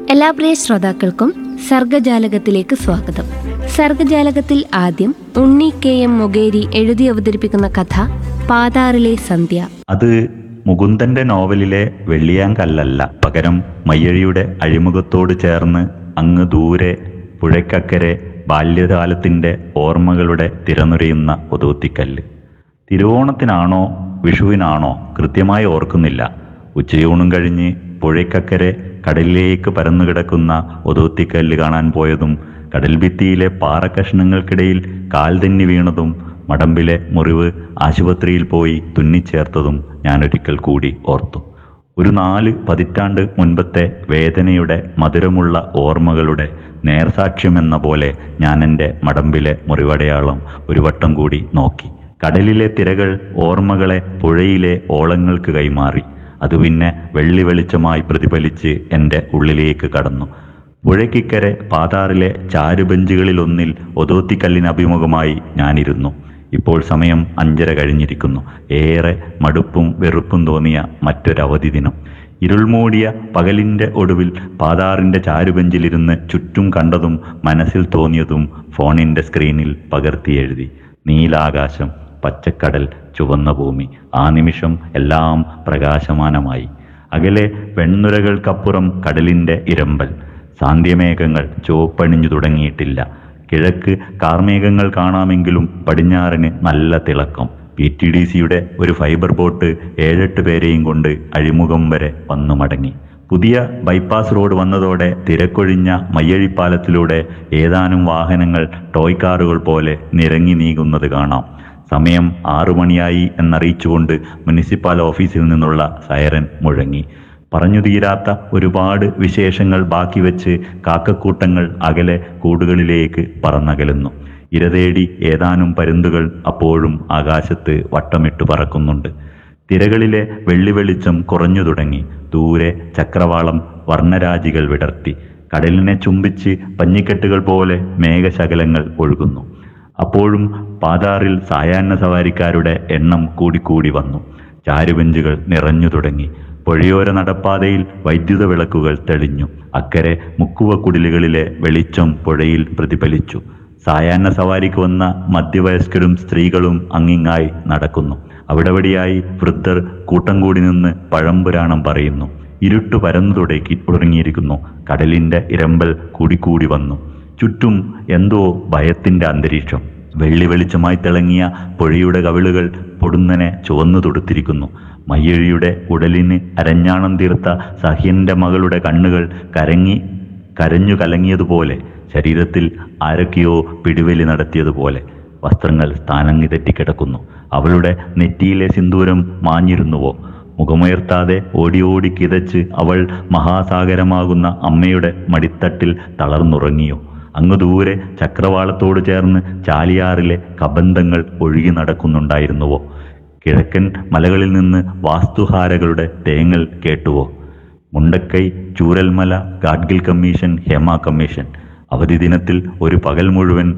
എല്ലാ പ്രിയ ശ്രോതാക്കൾക്കും സർഗജാലകത്തിലേക്ക് സ്വാഗതം സർഗജാലകത്തിൽ ആദ്യം ഉണ്ണി കെ എം മൊകേരി എഴുതി അവതരിപ്പിക്കുന്ന കഥ പാതാറിലെ സന്ധ്യ അത് മുകുന്ദന്റെ നോവലിലെ വെള്ളിയാങ്കല്ലല്ല പകരം മയ്യഴിയുടെ അഴിമുഖത്തോട് ചേർന്ന് അങ്ങ് ദൂരെ പുഴയ്ക്കക്കരെ ബാല്യകാലത്തിന്റെ ഓർമ്മകളുടെ തിരനുരയുന്ന ഒതുത്തിക്കല്ല് തിരുവോണത്തിനാണോ വിഷുവിനാണോ കൃത്യമായി ഓർക്കുന്നില്ല ഉച്ചയൂണും കഴിഞ്ഞ് പുഴയ്ക്കക്കരെ കടലിലേക്ക് പരന്നു കിടക്കുന്ന ഒതുത്തിക്കല്ല് കാണാൻ പോയതും കടൽഭിത്തിയിലെ പാറക്കഷ്ണങ്ങൾക്കിടയിൽ കാൽ തെന്നി വീണതും മടമ്പിലെ മുറിവ് ആശുപത്രിയിൽ പോയി തുന്നിച്ചേർത്തതും ഞാനൊരിക്കൽ കൂടി ഓർത്തു ഒരു നാല് പതിറ്റാണ്ട് മുൻപത്തെ വേദനയുടെ മധുരമുള്ള ഓർമ്മകളുടെ നേർസാക്ഷ്യമെന്ന പോലെ ഞാൻ എൻ്റെ മടമ്പിലെ മുറിവടയാളം ഒരു വട്ടം കൂടി നോക്കി കടലിലെ തിരകൾ ഓർമ്മകളെ പുഴയിലെ ഓളങ്ങൾക്ക് കൈമാറി അത് പിന്നെ വെള്ളി വെളിച്ചമായി പ്രതിഫലിച്ച് എൻ്റെ ഉള്ളിലേക്ക് കടന്നു പുഴയ്ക്കിക്കരെ പാതാറിലെ ചാരുബെഞ്ചുകളിലൊന്നിൽ ഒതോത്തിക്കല്ലിന് അഭിമുഖമായി ഞാനിരുന്നു ഇപ്പോൾ സമയം അഞ്ചര കഴിഞ്ഞിരിക്കുന്നു ഏറെ മടുപ്പും വെറുപ്പും തോന്നിയ മറ്റൊരവധി ദിനം ഇരുൾമൂടിയ പകലിൻ്റെ ഒടുവിൽ പാതാറിൻ്റെ ചാരുബെഞ്ചിലിരുന്ന് ചുറ്റും കണ്ടതും മനസ്സിൽ തോന്നിയതും ഫോണിൻ്റെ സ്ക്രീനിൽ പകർത്തി എഴുതി നീലാകാശം പച്ചക്കടൽ ചുവന്ന ഭൂമി ആ നിമിഷം എല്ലാം പ്രകാശമാനമായി അകലെ വെണ്ണുരകൾക്കപ്പുറം കടലിൻ്റെ ഇരമ്പൽ സാന്ധ്യമേഘങ്ങൾ ചുവപ്പണിഞ്ഞു തുടങ്ങിയിട്ടില്ല കിഴക്ക് കാർമേഘങ്ങൾ കാണാമെങ്കിലും പടിഞ്ഞാറിന് നല്ല തിളക്കം പി ടി ഡി സിയുടെ ഒരു ഫൈബർ ബോട്ട് ഏഴെട്ട് പേരെയും കൊണ്ട് അഴിമുഖം വരെ വന്നു മടങ്ങി പുതിയ ബൈപ്പാസ് റോഡ് വന്നതോടെ തിരക്കൊഴിഞ്ഞ മയ്യഴിപ്പാലത്തിലൂടെ ഏതാനും വാഹനങ്ങൾ ടോയ് കാറുകൾ പോലെ നിരങ്ങി നീങ്ങുന്നത് കാണാം സമയം ആറു മണിയായി എന്നറിയിച്ചുകൊണ്ട് മുനിസിപ്പൽ ഓഫീസിൽ നിന്നുള്ള സൈറൻ മുഴങ്ങി പറഞ്ഞു തീരാത്ത ഒരുപാട് വിശേഷങ്ങൾ ബാക്കി വെച്ച് കാക്കക്കൂട്ടങ്ങൾ അകലെ കൂടുകളിലേക്ക് പറന്നകലുന്നു ഇരതേടി ഏതാനും പരുന്തുകൾ അപ്പോഴും ആകാശത്ത് വട്ടമിട്ട് പറക്കുന്നുണ്ട് തിരകളിലെ വെള്ളി വെളിച്ചം കുറഞ്ഞു തുടങ്ങി ദൂരെ ചക്രവാളം വർണ്ണരാജികൾ വിടർത്തി കടലിനെ ചുംബിച്ച് പഞ്ഞിക്കെട്ടുകൾ പോലെ മേഘശകലങ്ങൾ ഒഴുകുന്നു അപ്പോഴും പാതാറിൽ സായാഹ്ന സവാരിക്കാരുടെ എണ്ണം കൂടിക്കൂടി വന്നു ചാരുബെഞ്ചുകൾ നിറഞ്ഞു തുടങ്ങി പുഴയോര നടപ്പാതയിൽ വൈദ്യുത വിളക്കുകൾ തെളിഞ്ഞു അക്കരെ മുക്കുവ കുടിലുകളിലെ വെളിച്ചം പുഴയിൽ പ്രതിഫലിച്ചു സായാഹ്ന സവാരിക്ക് വന്ന മധ്യവയസ്കരും സ്ത്രീകളും അങ്ങിങ്ങായി നടക്കുന്നു അവിടെവിടെയായി വൃദ്ധർ കൂട്ടം കൂടി നിന്ന് പഴംപുരാണം പറയുന്നു ഇരുട്ട് പരന്നു തുടങ്ങി തുടങ്ങിയിരിക്കുന്നു കടലിന്റെ ഇരമ്പൽ കൂടിക്കൂടി വന്നു ചുറ്റും എന്തോ ഭയത്തിന്റെ അന്തരീക്ഷം വെള്ളി വെളിച്ചമായി തിളങ്ങിയ പുഴയുടെ കവിളുകൾ പൊടുന്നനെ ചുവന്നു തൊടുത്തിരിക്കുന്നു മയ്യഴിയുടെ ഉടലിന് അരഞ്ഞാണം തീർത്ത സഹ്യന്റെ മകളുടെ കണ്ണുകൾ കരങ്ങി കരഞ്ഞു കലങ്ങിയതുപോലെ ശരീരത്തിൽ ആരൊക്കെയോ പിടിവലി നടത്തിയതുപോലെ വസ്ത്രങ്ങൾ സ്ഥാനങ്ങി തെറ്റിക്കിടക്കുന്നു അവളുടെ നെറ്റിയിലെ സിന്ദൂരം മാഞ്ഞിരുന്നുവോ മുഖമുയർത്താതെ ഓടി ഓടി കിതച്ച് അവൾ മഹാസാഗരമാകുന്ന അമ്മയുടെ മടിത്തട്ടിൽ തളർന്നുറങ്ങിയോ അങ്ങ് ദൂരെ ചക്രവാളത്തോട് ചേർന്ന് ചാലിയാറിലെ കബന്ധങ്ങൾ ഒഴുകി നടക്കുന്നുണ്ടായിരുന്നുവോ കിഴക്കൻ മലകളിൽ നിന്ന് വാസ്തുഹാരകളുടെ തേങ്ങൽ കേട്ടുവോ മുണ്ടക്കൈ ചൂരൽമല ഗാഡ്ഗിൽ കമ്മീഷൻ ഹേമ കമ്മീഷൻ അവധി ദിനത്തിൽ ഒരു പകൽ മുഴുവൻ